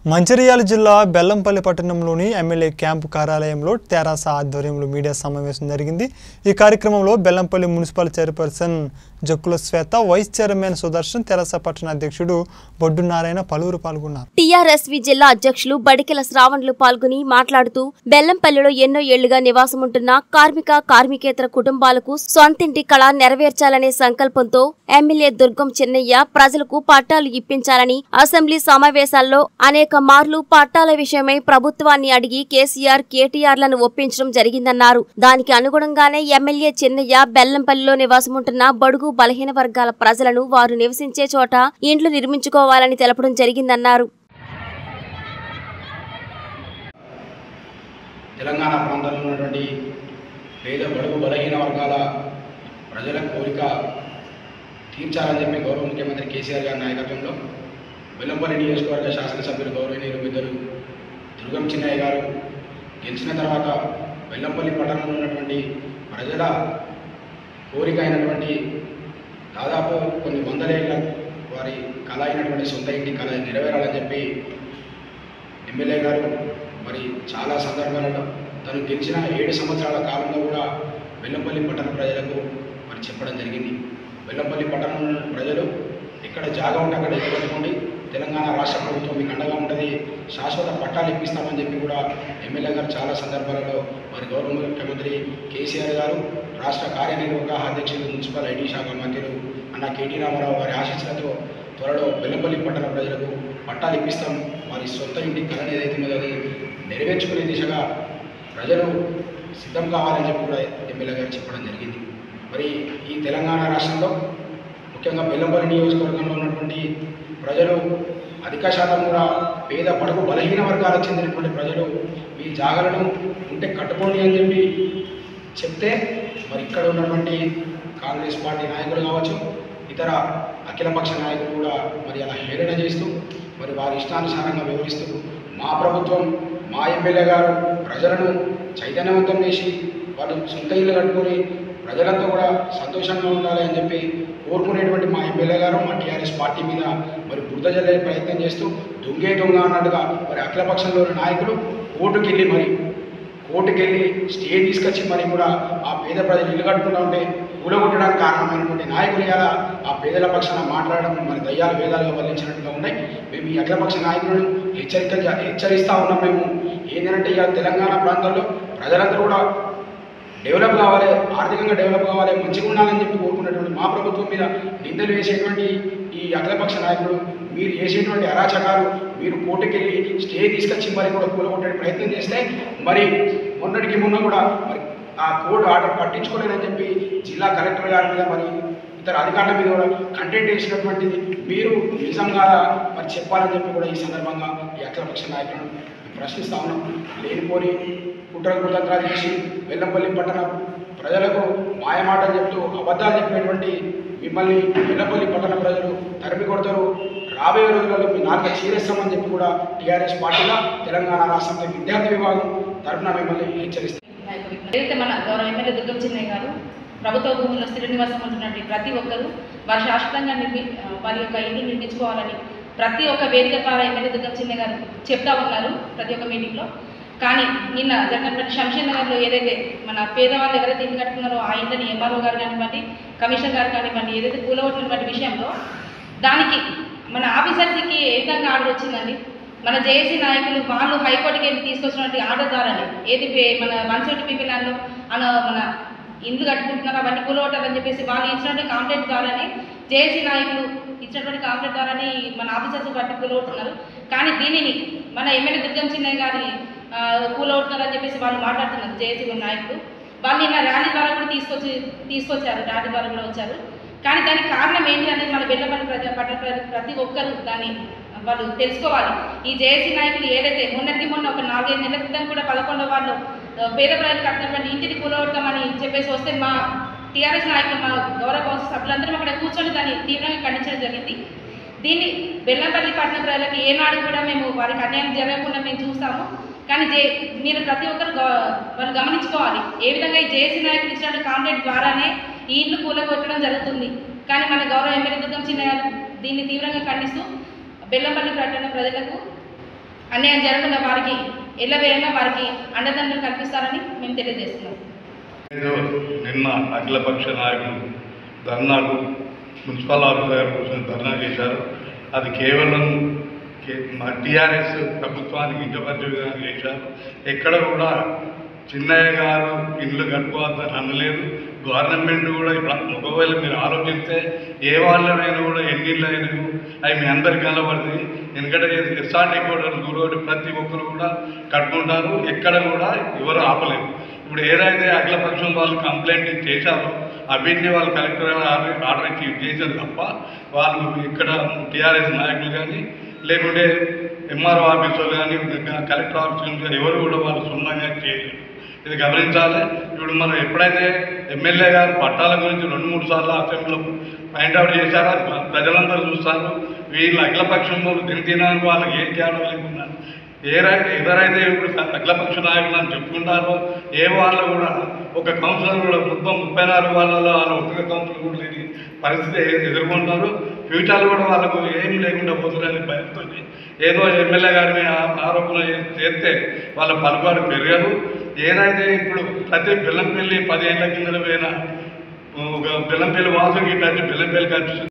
మంచిర్యాల జిల్లా బెల్లంపల్లి పట్టణంలోని MLA camp కార్యాలయంలో తెరాస ఆధ్వర్యంలో మీడియా సమావేశం జరిగింది ఈ కార్యక్రమంలో Bellampalli municipal chairperson Jakkula Swetha vice chairman Sudarshan తెరాస పట్టణ అధ్యక్షుడు బొడ్డు నారాయణ పలువురు పాల్గొన్నారు టీఆర్ఎస్వి జిల్లా అధ్యక్షులు బడికెల శ్రావణులు పాల్గొని మాట్లాడుతూ బెల్లంపల్లిలో ఎన్నో ఏళ్లుగా నివాసముంటున్న కార్మిక కార్మికేతర కుటుంబాలకు సొంతింటి కళ నెరవేర్చాలనే సంకల్పంతో ఎమ్మెల్యే దుర్గం చెన్నయ్య ప్రజలకు పట్టాలు ఇప్పించాలని అసెంబ్లీ సమావేశాల్లో అనేక మార్లు పట్టాల విషయమై ప్రభుత్వాన్ని అడిగి కేసీఆర్ కేటీఆర్లను ఒప్పించడం జరిగిందన్నారు దానికి అనుగుణంగానే ఎమ్మెల్యే చెన్నయ్య బెల్లంపల్లిలో నివాసముంటున్న బడుగు బలహీన వర్గాల ప్రజలను వారు నివసించే చోట ఇండ్లు నిర్మించుకోవాలని తెలపడం జరిగిందన్నారు తెలంగాణ ప్రాంతంలో ఉన్నటువంటి పేద బడుగు బలహీన వర్గాల ప్రజల కోరిక తీర్చాలని చెప్పి గౌరవ ముఖ్యమంత్రి కేసీఆర్ గారి నాయకత్వంలో వెల్లంపల్లి నియోజకవర్గ శాసనసభ్యులు గౌరవనీయులు పెద్దలు దుర్గం చిన్నయ్య గారు గెలిచిన తర్వాత వెల్లంపల్లి పట్టణంలో ఉన్నటువంటి ప్రజల కోరిక అయినటువంటి దాదాపు కొన్ని వందలేళ్ల వారి కళ అయినటువంటి సొంత ఇంటి కళ నెరవేరాలని చెప్పి ఎమ్మెల్యే గారు మరి చాలా సందర్భాలలో తను గెలిచిన ఏడు సంవత్సరాల కాలంలో కూడా వెల్లంపల్లి పట్టణ ప్రజలకు మరి చెప్పడం జరిగింది వెల్లంపల్లి పట్టణం ప్రజలు ఎక్కడ జాగా ఉంటే అక్కడ ఎదుర్కొండి తెలంగాణ రాష్ట్ర ప్రభుత్వం మీకు అండగా ఉంటుంది శాశ్వత పట్టాలు ఇప్పిస్తామని చెప్పి కూడా ఎమ్మెల్యే గారు చాలా సందర్భాలలో మరి గౌరవ ముఖ్యమంత్రి కేసీఆర్ గారు రాష్ట్ర కార్యనిర్వాహక అధ్యక్షులు మున్సిపల్ ఐటీ శాఖ మంత్రులు అన్న కేటీ రామారావు గారి ఆశీస్సులతో త్వరలో వెల్లంపల్లి పట్టణ ప్రజలకు పట్టాలు ఇప్పిస్తాం వారి సొంత ఇంటి కళ ఏదైతే ఉన్నదో అది నెరవేర్చుకునే దిశగా ప్రజలు సిద్ధం కావాలని చెప్పి కూడా ఎమ్మెల్యే గారు చెప్పడం జరిగింది మరి ఈ తెలంగాణ రాష్ట్రంలో ముఖ్యంగా బెల్లంపల్లి నియోజకవర్గంలో ఉన్నటువంటి ప్రజలు అధిక శాతం కూడా పేద పడుగు బలహీన వర్గాలకు చెందినటువంటి ప్రజలు మీ జాగలను ఉంటే కట్టుకోండి అని చెప్పి చెప్తే మరి ఇక్కడ ఉన్నటువంటి కాంగ్రెస్ పార్టీ నాయకులు కావచ్చు ఇతర అఖిలపక్ష నాయకులు కూడా మరి అలా హేళన చేస్తూ మరి వారి ఇష్టానుసారంగా వివరిస్తూ మా ప్రభుత్వం మా ఎమ్మెల్యే గారు ప్రజలను చైతన్యవంతం చేసి వాళ్ళు సొంత ఇల్లు కట్టుకొని ప్రజలంతా కూడా సంతోషంగా ఉండాలి అని చెప్పి కోరుకునేటువంటి మా ఎమ్మెల్యే గారు మా టీఆర్ఎస్ పార్టీ మీద మరి బురద జల్లే ప్రయత్నం చేస్తూ దొంగే దొంగ అన్నట్టుగా మరి అఖిలపక్షంలోని నాయకులు కోర్టుకెళ్ళి మరి కోర్టుకెళ్ళి స్టే తీసుకొచ్చి మరి కూడా ఆ పేద ప్రజలు ఇల్లు కట్టుకుంటా ఉంటే కూలగొట్టడానికి కారణమైనటువంటి నాయకులు ఇలా ఆ పేదల పక్షాన మాట్లాడడం మరి దయ్యాలు వేదాలుగా వల్లించినట్టుగా ఉన్నాయి మేము ఈ అఖిలపక్ష నాయకులను హెచ్చరిక హెచ్చరిస్తూ ఉన్నాం మేము ఏంటంటే ఇక తెలంగాణ ప్రాంతంలో ప్రజలందరూ కూడా డెవలప్ కావాలి ఆర్థికంగా డెవలప్ కావాలి మంచిగా ఉండాలని చెప్పి కోరుకున్నటువంటి మా ప్రభుత్వం మీద నిందలు వేసేటువంటి ఈ అఖిలపక్ష నాయకులు మీరు చేసేటువంటి అరాచకాలు మీరు కోర్టుకెళ్ళి స్టే తీసుకొచ్చి మరి కూడా కూలగొట్టే ప్రయత్నం చేస్తే మరి మొన్నటికి మొన్న కూడా మరి ఆ కోర్టు ఆర్డర్ పట్టించుకోలేదని చెప్పి జిల్లా కలెక్టర్ గారి మీద మరి ఇతర అధికారుల మీద కూడా కంటెంట్ వేసినటువంటిది మీరు నిజంగా మరి చెప్పాలని చెప్పి కూడా ఈ సందర్భంగా ఈ అఖిలపక్ష నాయకులను ప్రశ్నిస్తా ఉన్నాం లేనిపోని కుట్ర కుతంత్రాలు చేసి వెల్లంపల్లి పట్టణ ప్రజలకు మాయమాటలు చెప్తూ అబద్ధాలు చెప్పినటువంటి మిమ్మల్ని వెల్లంపల్లి పట్టణ ప్రజలు తరిమి కొడతారు రాబోయే రోజులలో మీ నాలుక చీరేస్తామని చెప్పి కూడా టీఆర్ఎస్ పార్టీగా తెలంగాణ రాష్ట్రంలో విద్యార్థి విభాగం తరఫున మిమ్మల్ని హెచ్చరిస్తాం ఏదైతే మన గౌరవ ఎమ్మెల్యే దుర్గం చిన్నయ్య గారు ప్రభుత్వ భూముల్లో స్థిర నివాసం ఉంటున్నటువంటి ప్రతి ఒక్కరూ వారు శాశ్వతంగా నిర్మి వారి యొక్క ఇల్లు నిర్మించుకోవాలని ప్రతి ఒక్క వేదిక ద్వారా ఎమ్మెల్యే దుర్గం చిన్నయ్య గారు చెప్తా ఉన్నారు ప్రతి ఒక్క మీటింగ్లో కానీ నిన్న జరిగినటువంటి శంషేర్ నగర్లో ఏదైతే మన పేదవాళ్ళు ఎవరైతే ఇల్లు కట్టుకున్నారో ఆ ఇంటిని ఎంఆర్ఓ గారు కానివ్వండి కమిషనర్ గారు కానివ్వండి ఏదైతే కూలగొట్టినటువంటి విషయంలో దానికి మన ఆఫీసర్స్కి ఏ విధంగా ఆర్డర్ వచ్చిందండి మన జేఏసీ నాయకులు వాళ్ళు హైకోర్టుకి వెళ్ళి తీసుకొచ్చినటువంటి ఆర్డర్ ద్వారానే ఏది పే- మన వన్ సెవెంటీ పీపీ ల్యాండ్లో మన మన ఇండ్లు కట్టుకుంటున్నారు అవన్నీ కూలగొట్టాలని చెప్పేసి వాళ్ళు ఇచ్చినటువంటి కాంప్లైంట్ ద్వారానే జేఏసీ నాయకులు ఇచ్చినటువంటి కాంప్లైంట్ ద్వారానే ఈ మన ఆఫీసర్స్ బట్టి కూలగొడుతున్నారు కానీ దీనిని మన ఎమ్మెల్యే దుర్గం చిన్నయ్య గారి ఆ, కూలగొడుతున్నారని చెప్పేసి వాళ్ళు మాట్లాడుతున్నారు జేఏసీ నాయకులు వాళ్ళు నిన్న ర్యాలీ ద్వారా కూడా తీసుకొచ్చి తీసుకొచ్చారు ర్యాలీ ద్వారా కూడా వచ్చారు కానీ దానికి కారణం ఏంటి అనేది మన బెల్లపల్లి ప్రజ పట్టణ ప్రజ- ప్రతి ఒక్కరు దాన్ని వాళ్ళు తెలుసుకోవాలి ఈ జేఏసీ నాయకులు ఏదైతే మొన్నటికి మొన్న ఒక నాలుగైదు నెలల క్రితం కూడా పదకొండవ వాళ్ళు ఆ, పేద ప్రజలు కట్టినటువంటి ఇంటిని కూలగొడతామని చెప్పేసి వస్తే మా టీఆర్ఎస్ నాయకులు మా గౌరవ కౌన్సిల్ సభ్యులందరం అక్కడ కూర్చొని దాన్ని తీవ్రంగా ఖండించడం జరిగింది దీన్ని బెల్లంపల్లి పట్టణ ప్రజలకు ఏనాడు కూడా మేము వారికి అన్యాయం జరగకుండా మేము చూస్తాము కానీ జే మీరు ప్రతి ఒక్కరు గ- వాళ్ళు గమనించుకోవాలి ఏ విధంగా ఈ జేఏసీ నాయకులు ఇచ్చిన కాంప్లైంట్ ద్వారానే ఈ ఇండ్లు కూలగొట్టడం జరుగుతుంది కానీ మన గౌరవ ఎమ్మెల్యే దుర్గం చిన్న గారు దీన్ని తీవ్రంగా ఖండిస్తూ బెల్లంపల్లి పట్టణ ప్రజలకు అన్యాయం జరగకుండా వారికి ఎల్లవేళలా వారికి అండదండలు కల్పిస్తారని మేము తెలియజేస్తున్నాం ఏదో నిన్న అఖిలపక్ష నాయకులు ధర్నాకు మున్సిపల్ ఆఫీసర్ గారు కూర్చొని ధర్నా చేశారు అది కేవలం కే- మా టీఆర్ఎస్ ప్రభుత్వానికి ఇంటపరిచే విధంగా చేశారు ఎక్కడ కూడా చిన్నయ్య గారు ఇండ్లు కట్టుకోవద్దని అనలేదు గవర్నమెంట్ కూడా ఇప్పుడు ఒకవేళ మీరు ఆలోచిస్తే ఏ వాళ్ళమైనా కూడా ఎన్ని ఇళ్ళు అయినా అవి మీ అందరికి కనబడుతుంది ఎందుకంటే ఎస్ఆర్టీ కూడా గురువుడు ప్రతి ఒక్కరు కూడా కట్టుకుంటారు ఎక్కడ కూడా ఎవరు ఆపలేరు ఇప్పుడు ఏదైతే అఖిలపక్షం వాళ్ళు కంప్లైంట్ చేశారో అవిటిని వాళ్ళు కలెక్టర్ గారు ఆర్డర్ ఆర్డర్ ఇచ్చి చేశారు తప్ప వాళ్ళు ఇక్కడ టీఆర్ఎస్ నాయకులు కానీ లేకుంటే ఎంఆర్ఓ ఆఫీసులు కానీ కలెక్టర్ ఆఫీసులు కానీ ఎవరు కూడా వాళ్ళు సొంతంగా చేయలేదు ఇది గమనించాలి ఇప్పుడు మనం ఎప్పుడైతే ఎమ్మెల్యే గారు పట్టాల గురించి రెండు మూడు సార్లు అసెంబ్లీలో పాయింట్ అవుట్ చేశారో అది ప్రజలందరూ చూస్తారు వీళ్ళు అఖిలపక్షం వాళ్ళు తినడానికి వాళ్ళకి ఏం తేడా లేకుండా ఏ రై- ఎవరైతే ఇప్పుడు అఖిలపక్ష నాయకులు అని చెప్పుకుంటారో ఏ వాళ్ళు కూడా ఒక కౌన్సిలర్ కూడా మొత్తం ముప్పై నాలుగు వాళ్ళలో వాళ్ళు ఒక్క కౌన్సిలర్ కూడా లేని పరిస్థితి ఎ- ఎదుర్కొంటారు ఫ్యూచర్లో కూడా వాళ్ళకు ఏం లేకుండా పోతుందని భయంతో ఏదో ఎమ్మెల్యే గారి మీద ఆ- ఆరోపణ చే- చేస్తే వాళ్ళ పలుబాటు పెరగదు ఏదైతే ఇప్పుడు ప్రతి బెల్లంపల్లి పదేళ్ల కింద పోయిన ఒక బెల్లంపల్లి వాసుకి ఇట్లా బెల్లంపల్లి ఖర్చు